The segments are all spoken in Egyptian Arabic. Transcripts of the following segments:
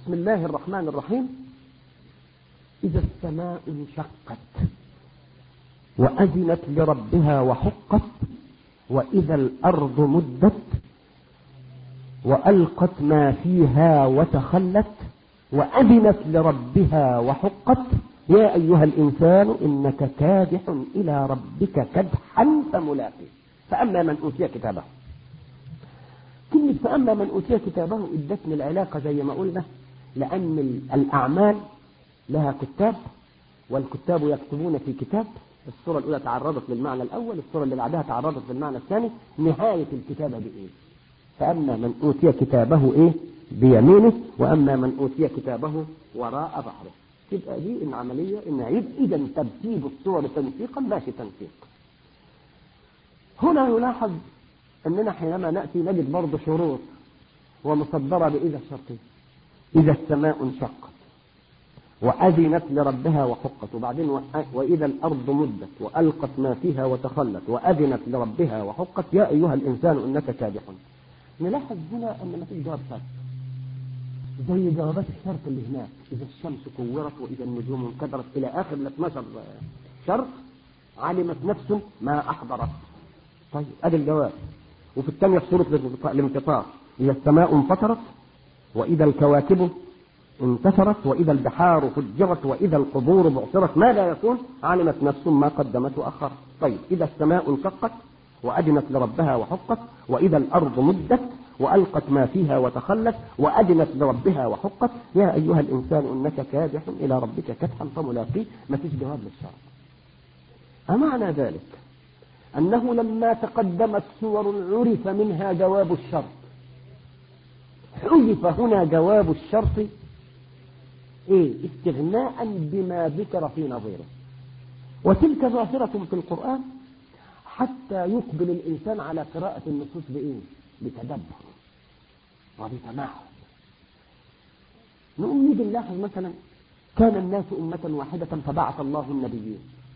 بسم الله الرحمن الرحيم إذا السماء انشقت وأذنت لربها وحقت وإذا الأرض مدت وألقت ما فيها وتخلت وأذنت لربها وحقت يا أيها الإنسان إنك كادح إلى ربك كدحا فملاقيه فأما من أوتي كتابه كلمة فأما من أوتي كتابه ادتني العلاقة زي ما قلنا لأن الأعمال لها كتاب والكتاب يكتبون في كتاب الصورة الأولى تعرضت للمعنى الأول الصورة اللي بعدها تعرضت للمعنى الثاني نهاية الكتابة بإيه فأما من أوتي كتابه إيه بيمينه وأما من أوتي كتابه وراء ظهره تبقى دي العملية إن عيد إذا ترتيب الصور تنسيقا ماشي تنسيق هنا يلاحظ أننا حينما نأتي نجد برضه شروط ومصدرة بإذا الشرطية إذا السماء انشقت وأذنت لربها وحقت وبعدين وإذا الأرض مدت وألقت ما فيها وتخلت وأذنت لربها وحقت يا أيها الإنسان إنك كادح نلاحظ هنا أن ما فيش جواب شرط زي جوابات الشرط اللي هناك إذا الشمس كورت وإذا النجوم انكدرت إلى آخر ال 12 شرط علمت نفس ما أحضرت طيب أدي الجواب وفي الثانية في سورة الانفطار إذا السماء انفطرت وإذا الكواكب انتثرت وإذا البحار فجرت وإذا القبور بعثرت ماذا يكون علمت نفس ما قدمت وأخرت طيب إذا السماء انشقت وأدنت لربها وحقت وإذا الأرض مدت وألقت ما فيها وتخلت وأدنت لربها وحقت يا أيها الإنسان إنك كادح إلى ربك كدحا فملاقيه ما فيش جواب للشرط أمعنى ذلك أنه لما تقدمت سور عرف منها جواب الشرط حذف هنا جواب الشرط إيه استغناء بما ذكر في نظيره وتلك ظاهرة في القرآن حتى يقبل الإنسان على قراءة النصوص بإيه بتدبر وبتمعن نقوم نيجي نلاحظ مثلا كان الناس أمة واحدة فبعث الله النبيين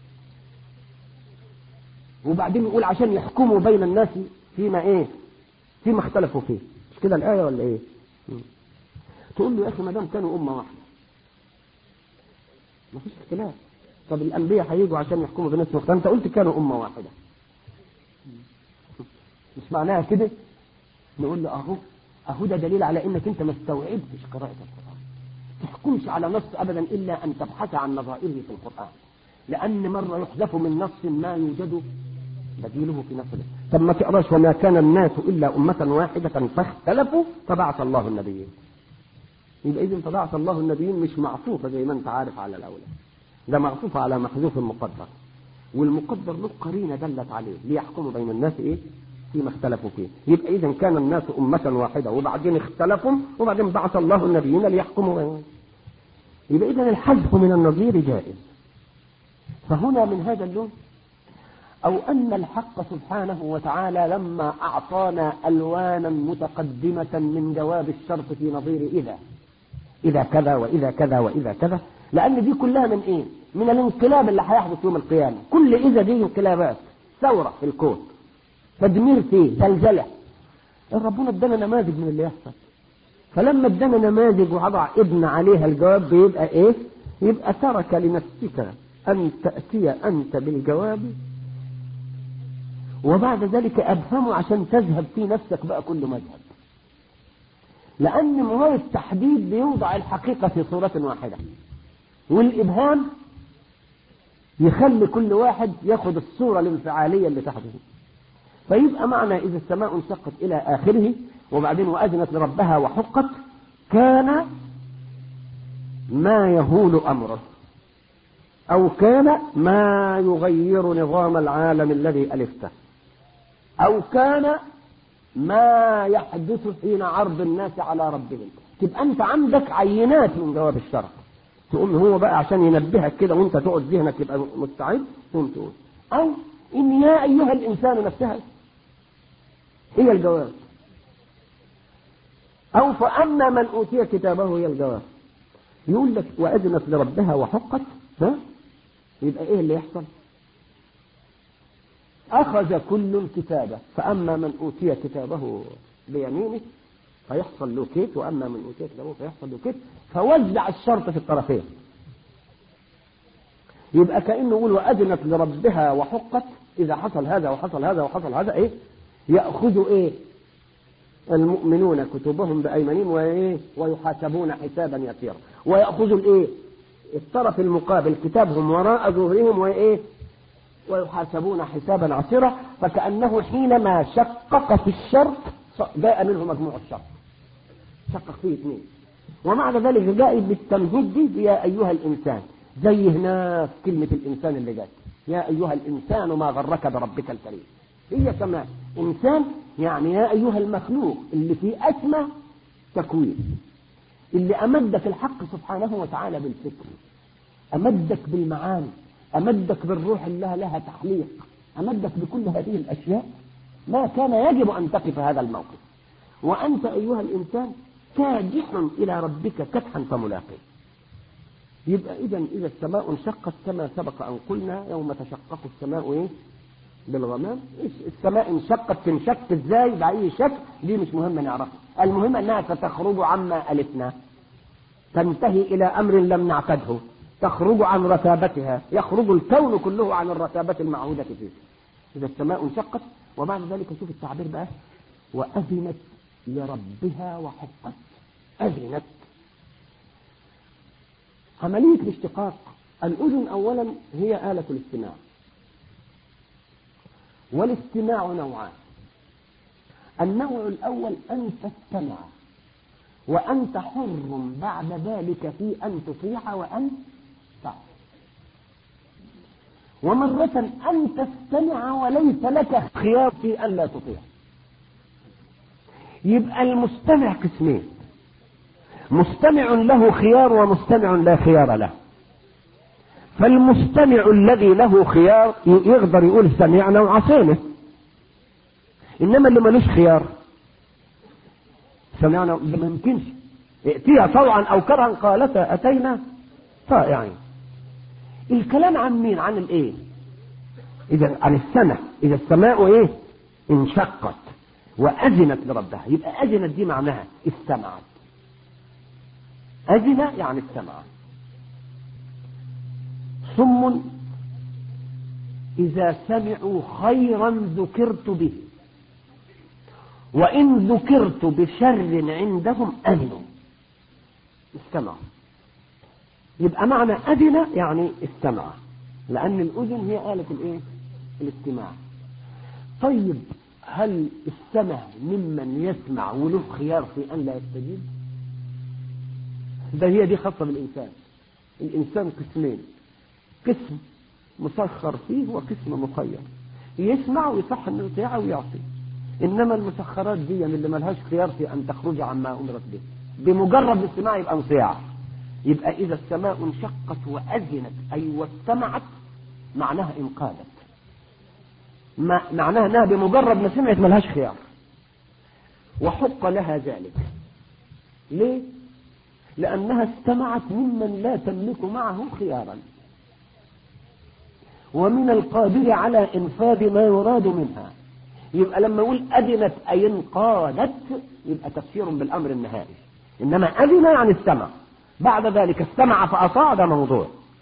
وبعدين يقول عشان يحكموا بين الناس فيما ايه فيما اختلفوا فيه مش كده الآية ولا ايه تقول له يا أخي ما دام كانوا أمة واحدة ما فيش اختلاف طب الأنبياء هيجوا عشان يحكموا بين الناس أنت قلت كانوا أمة واحدة مش معناها كده نقول له أهو أهو ده دليل على إنك أنت ما استوعبتش قراءة القرآن تحكمش على نص أبدا إلا أن تبحث عن نظائره في القرآن لأن مرة يحذف من نص ما يوجد بديله في نفسه طب ما تقراش وما كان الناس إلا أمة واحدة فاختلفوا فبعث الله النبيين يبقى إذن فبعث الله النبيين مش معطوفة زي ما أنت عارف على الأولى ده معطوفة على محذوف المقدر والمقدر له قرينة دلت عليه ليحكموا بين الناس إيه فيما اختلفوا فيه يبقى إذا كان الناس أمة واحدة وبعدين اختلفوا وبعدين بعث الله النبيين ليحكموا بينهم يبقى إذا الحذف من النظير جائز فهنا من هذا اللون أو أن الحق سبحانه وتعالى لما أعطانا ألوانا متقدمة من جواب الشرط في نظير إذا إذا كذا وإذا كذا وإذا كذا لأن دي كلها من إيه؟ من الانقلاب اللي هيحدث يوم القيامة كل إذا دي انقلابات ثورة في الكون تدمير فيه زلزلة ربنا ادانا نماذج من اللي يحصل فلما ادانا نماذج وضع ابن عليها الجواب بيبقى ايه يبقى ترك لنفسك ان تأتي انت بالجواب وبعد ذلك ابهمه عشان تذهب في نفسك بقى كل مذهب لان هو التحديد بيوضع الحقيقة في صورة واحدة والابهام يخلي كل واحد ياخد الصورة الانفعالية اللي تحته فيبقى معنى إذا السماء انشقت إلى آخره وبعدين وأذنت لربها وحقت كان ما يهول أمره أو كان ما يغير نظام العالم الذي ألفته أو كان ما يحدث حين عرض الناس على ربهم تبقى أنت عندك عينات من جواب الشرع تقول هو بقى عشان ينبهك كده وانت تقعد ذهنك يبقى مستعد تقوم تقول أو إن يا أيها الإنسان نفسها هي الجواب أو فأما من أوتي كتابه هي الجواب يقول لك وأذنت لربها وحقت ها يبقى إيه اللي يحصل أخذ كل الكتابة فأما من أوتي كتابه بيمينه فيحصل له كيت وأما من أوتيت له فيحصل له كيت فوزع الشرط في الطرفين يبقى كأنه يقول وأذنت لربها وحقت إذا حصل هذا وحصل هذا وحصل هذا إيه يأخذ إيه المؤمنون كتبهم بأيمانهم وإيه ويحاسبون حسابا يسيرا ويأخذ الإيه الطرف المقابل كتابهم وراء ظهورهم وإيه ويحاسبون حسابا عسيرا فكأنه حينما شقق في الشرط جاء منه مجموع الشرط شقق فيه اثنين ومعنى ذلك جاء بالتمهيد دي يا أيها الإنسان زي هنا كلمة الإنسان اللي جات يا أيها الإنسان ما غرك بربك الكريم هي كمان إنسان يعني يا أيها المخلوق اللي في أسمى تكوين اللي أمدك الحق سبحانه وتعالى بالفكر أمدك بالمعاني أمدك بالروح اللي لها تحليق أمدك بكل هذه الأشياء ما كان يجب أن تقف هذا الموقف وأنت أيها الإنسان كادح إلى ربك كدحا فملاقيه يبقى إذا إذا السماء انشقت كما سبق أن قلنا يوم تشقق السماء إيه؟ بالغمام السماء انشقت تنشق ازاي بأي شكل دي مش مهم نعرفها المهم أنها ستخرج عما ألفنا تنتهي إلى أمر لم نعتده تخرج عن رتابتها يخرج الكون كله عن الرتابة المعهودة فيه إذا السماء انشقت وبعد ذلك شوف التعبير بقى وأذنت لربها وحقت أذنت عملية الاشتقاق الأذن أولا هي آلة الاستماع والاستماع نوعان النوع الأول أن تستمع وأنت حر بعد ذلك في أن تطيع وأن تعصي ومرة أن تستمع وليس لك خيار في أن لا تطيع يبقى المستمع قسمين مستمع له خيار ومستمع لا خيار له فالمستمع الذي له خيار يقدر يقول سمعنا وعصينا انما اللي ملوش خيار سمعنا ما يمكنش ائتيها طوعا او كرها قالتا اتينا طائعين الكلام عن مين عن الايه اذا عن السمع اذا السماء ايه انشقت واذنت لربها يبقى اذنت دي معناها استمعت اذن يعني استمع صم اذا سمعوا خيرا ذكرت به وإن ذكرت بشر عندهم أذنوا استمعوا يبقى معنى أذن يعني استمع لأن الأذن هي آلة الإيه؟ الاستماع طيب هل استمع ممن يسمع وله خيار في أن لا يستجيب ده هي دي خاصة بالإنسان الإنسان قسمين قسم مسخر فيه وقسم مخير يسمع ويصح انه يطيع ويعصي انما المسخرات دي من اللي ملهاش خيار في ان تخرج عما امرت به بمجرد الاستماع يبقى انصياع يبقى اذا السماء انشقت واذنت اي واستمعت معناها انقادت ما معناها انها بمجرد ما سمعت ملهاش خيار وحق لها ذلك ليه لانها استمعت ممن لا تملك معه خيارا ومن القادر على انفاذ ما يراد منها يبقى لما يقول أذنت أي انقادت يبقى تفسير بالأمر النهائي إنما أذن يعني استمع بعد ذلك استمع فأطاع ده موضوع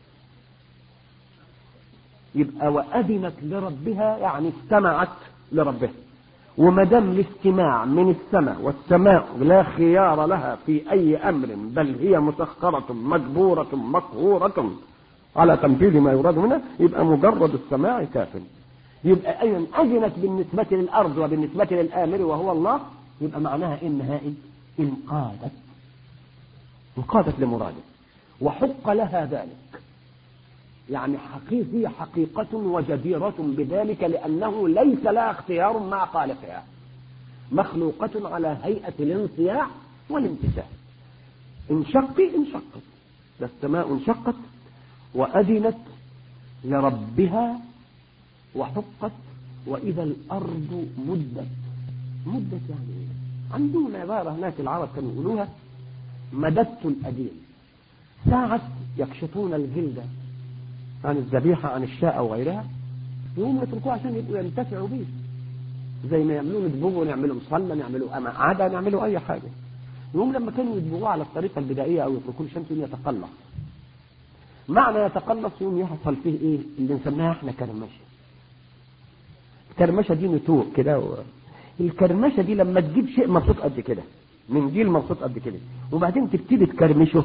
يبقى وأذنت لربها يعني استمعت لربها وما دام الاستماع من السماء والسماء لا خيار لها في أي أمر بل هي مسخرة مجبورة مقهورة على تنفيذ ما يراد منها يبقى مجرد السماع كاف يبقى أيضا أذنت بالنسبة للأرض وبالنسبة للآمر وهو الله يبقى معناها إنها إيه؟ انقادت انقادت لمراده وحق لها ذلك يعني حقيقي حقيقة وجديرة بذلك لأنه ليس لها اختيار مع خالقها مخلوقة على هيئة الانصياع والامتثال انشقي انشقت السماء انشقت وأذنت لربها وحقت وإذا الأرض مدت مدت يعني إيه؟ عندهم عبارة هناك العرب كانوا يقولوها مددت الأديم ساعة يكشطون الجلد عن الذبيحة عن الشاء أو غيرها يقوموا يتركوها عشان يبقوا ينتفعوا به زي ما يعملوا يدبغوا يعملوا مصلى يعملوا عادة يعملوا أي حاجة يوم لما كانوا يدبغوه على الطريقة البدائية أو يتركوا الشمس يتقلص معنى يتقلص يوم يحصل فيه إيه اللي نسميها إحنا كرمشة الكرمشة دي نتوء كده و... الكرمشة دي لما تجيب شيء مبسوط قد كده من جيل مبسوط قد كده وبعدين تبتدي تكرمشه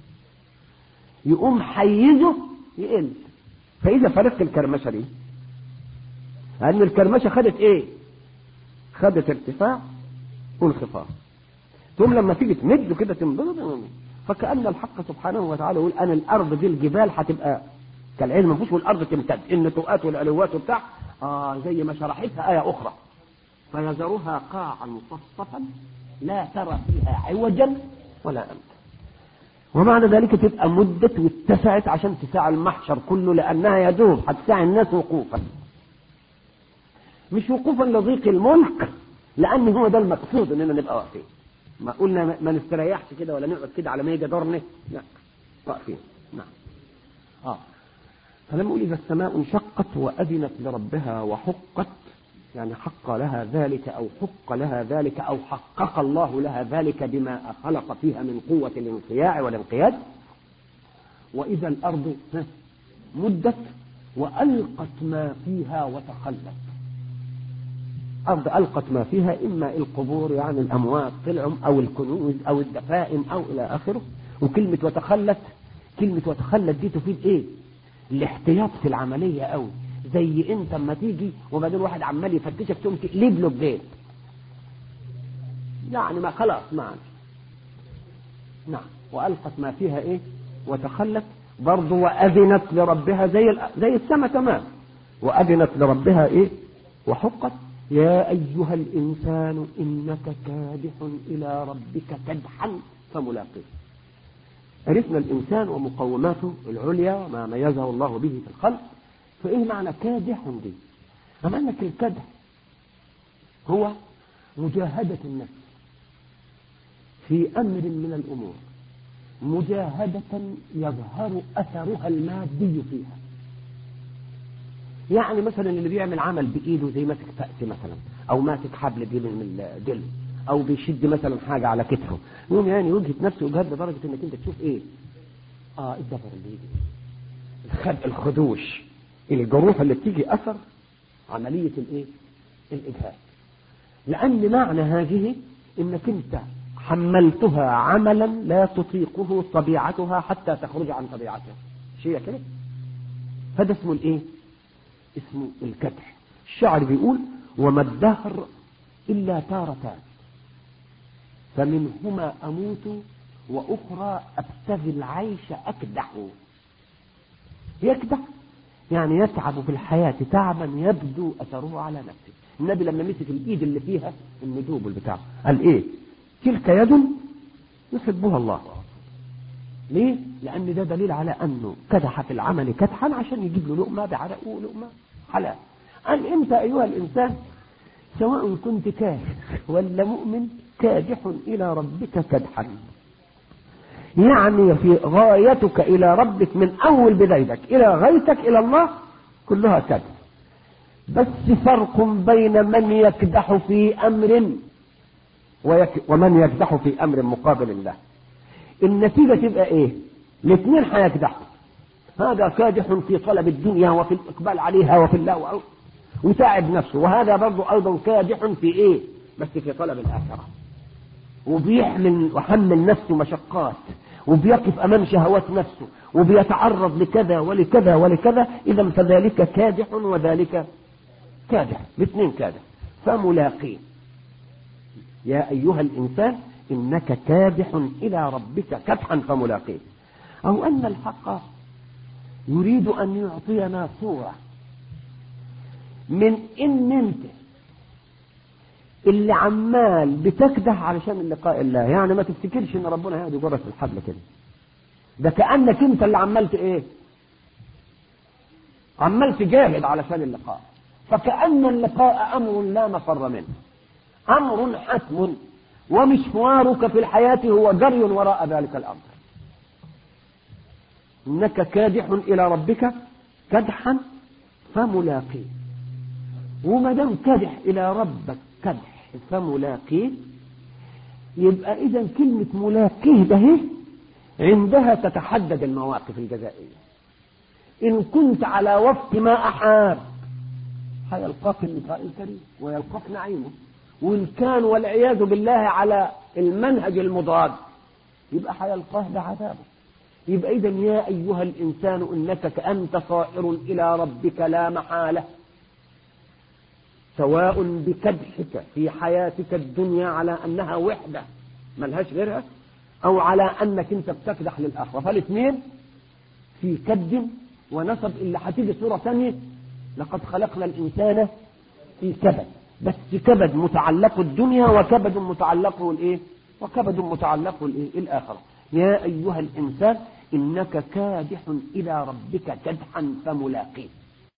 يقوم حيزه يقل فإذا فرقت الكرمشة دي لأن الكرمشة خدت إيه؟ خدت ارتفاع وانخفاض ثم لما تيجي تمد كده تنبض فكأن الحق سبحانه وتعالى يقول أنا الأرض دي الجبال هتبقى كالعلم مفيش والأرض تمتد النتوءات والعلوات وبتاع آه زي ما شرحتها آية أخرى فيذرها قاعا مصفصفا لا ترى فيها عوجا ولا أمتا ومعنى ذلك تبقى مدت واتسعت عشان تساع المحشر كله لأنها يدوب هتساع الناس وقوفا مش وقوفا لضيق الملك لأن هو ده المقصود إننا نبقى واقفين ما قلنا ما نستريحش كده ولا نقعد كده على ما يجي دورنا لا واقفين نعم اه فلما يقول إذا السماء انشقت وأذنت لربها وحقت يعني حق لها ذلك أو حق لها ذلك أو حقق الله لها ذلك بما خلق فيها من قوة الانقياع والانقياد وإذا الأرض مدت وألقت ما فيها وتخلت أرض ألقت ما فيها إما القبور يعني الأموات طلعوا أو الكنوز أو الدفائن أو إلى آخره وكلمة وتخلت كلمة وتخلت دي تفيد إيه؟ الاحتياط في العملية أوي زي أنت اما تيجي وبعدين واحد عمال يفتشك تقوم تقلب له البيت يعني ما خلاص ما عادش نعم وألقت ما فيها إيه؟ وتخلت برضه وأذنت لربها زي زي السماء تمام وأذنت لربها إيه؟ وحقت يا أيها الإنسان إنك كادح إلى ربك كدحا فملاقيه عرفنا الإنسان ومقوماته العليا وما ميزه الله به في الخلق فإيه معنى كادح دي أما أنك الكدح هو مجاهدة النفس في أمر من الأمور مجاهدة يظهر أثرها المادي فيها يعني مثلا اللي بيعمل عمل بايده زي ماسك فأس مثلا او ماسك حبل دي من الدل او بيشد مثلا حاجه على كتفه يقوم يعني وجهه نفسه وجهد لدرجه انك انت تشوف ايه اه الدفر اللي يجي الخد الخدوش الجروح اللي بتيجي اثر عمليه الايه الاجهاد لان معنى هذه انك انت حملتها عملا لا تطيقه طبيعتها حتى تخرج عن طبيعتها شيء كده هذا اسمه الايه اسمه الكدح الشعر بيقول وما الدهر إلا تارتان فمنهما أموت وأخرى أبتغي العيش أكدح يكدح يعني يتعب في الحياة تعبا يبدو أثره على نفسه النبي لما مسك الإيد اللي فيها الندوب البتاع قال إيه تلك يد يحبها الله ليه؟ لأن ده دليل على أنه كدح في العمل كدحا عشان يجيب له لقمة بعرقه لقمة حلال قال أنت أيها الإنسان سواء كنت كافر ولا مؤمن كادح إلى ربك كدحا يعني في غايتك إلى ربك من أول بدايتك إلى غايتك إلى الله كلها كدح بس فرق بين من يكدح في أمر ويك ومن يكدح في أمر مقابل الله النتيجة تبقى ايه الاثنين هيكدحوا هذا كادح في طلب الدنيا وفي الإقبال عليها وفي الله وتعب نفسه وهذا برضه أيضا كادح في إيه بس في طلب الآخرة وبيحمل وحمل نفسه مشقات وبيقف أمام شهوات نفسه وبيتعرض لكذا ولكذا ولكذا إذا فذلك كادح وذلك كادح الاثنين كادح فملاقيه يا أيها الإنسان إنك كادح إلى ربك كدحا فملاقيه أو أن الحق يريد أن يعطينا صورة من إن أنت اللي عمال بتكدح علشان اللقاء الله يعني ما تفتكرش ان ربنا هيقعد يجرك في الحبل كده ده كانك انت اللي عملت ايه عمال تجاهد علشان اللقاء فكأن اللقاء أمر لا مفر منه أمر حتم ومشوارك في الحياة هو جري وراء ذلك الأمر إنك كادح إلى ربك كدحا فملاقيه وما دام كدح إلى ربك كدح فملاقيه يبقى إذا كلمة ملاقيه ده هي عندها تتحدد المواقف الجزائية إن كنت على وفق ما أحاب هيلقاك اللقاء الكريم ويلقاك نعيمه وإن كان والعياذ بالله على المنهج المضاد يبقى هيلقاه بعذابه يبقى إذا يا أيها الإنسان إنك كأنت صائر إلى ربك لا محالة سواء بكدحك في حياتك الدنيا على أنها وحدة ملهاش غيرها أو على أنك أنت بتكدح للآخرة فالاثنين في كد ونصب اللي هتيجي صورة ثانية لقد خلقنا الإنسان في كبد بس كبد متعلق الدنيا وكبد متعلقه الايه وكبد متعلقه الايه الاخره يا ايها الانسان انك كادح الى ربك كدحا فملاقيه